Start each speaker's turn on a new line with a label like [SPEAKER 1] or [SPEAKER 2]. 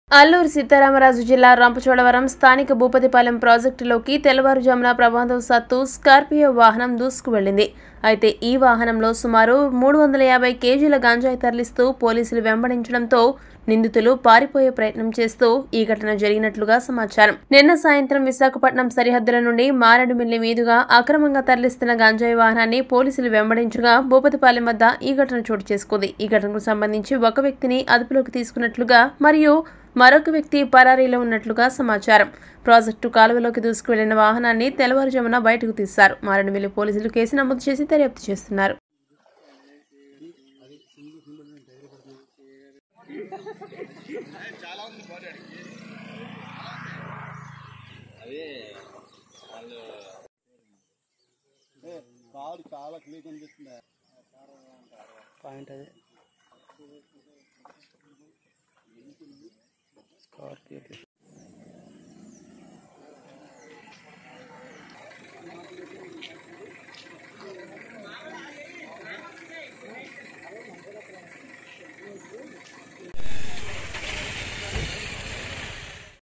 [SPEAKER 1] అల్లూరు సీతారామరాజు జిల్లా రంపచోడవరం స్థానిక భూపతిపాలెం ప్రాజెక్టులోకి తెల్లవారుజామున ప్రమాదవశాత్తు స్కార్పియో వాహనం దూసుకు వెళ్లింది అయితే ఈ వాహనంలో సుమారు మూడు వందల యాభై కేజీల గాంజాయి తరలిస్తూ పోలీసులు వెంబడించడంతో నిందితులు పారిపోయే ప్రయత్నం చేస్తూ ఈ ఘటన జరిగినట్లుగా సమాచారం నిన్న సాయంత్రం విశాఖపట్నం సరిహద్దుల నుండి మారేడుమిల్లి మీదుగా అక్రమంగా తరలిస్తున్న గాంజాయి వాహనాన్ని పోలీసులు వెంబడించగా భూపతిపాలెం వద్ద ఈ ఘటన చోటు చేసుకుంది ఈ ఘటనకు సంబంధించి ఒక వ్యక్తిని అదుపులోకి తీసుకున్నట్లుగా మరియు మరొక వ్యక్తి పరారీలో ఉన్నట్లుగా సమాచారం ప్రాజెక్టు కాలువలోకి దూసుకువెళ్లిన వాహనాన్ని తెల్లవారుజామున బయటకు తీశారు మారేడుమిల్లి పోలీసులు కేసు నమోదు చేసి దర్యాప్తు చేస్తున్నారు
[SPEAKER 2] కారు చాలా క్లీన్ కనిపిస్తుంది
[SPEAKER 3] పాయింట్ అదే స్కార్పియో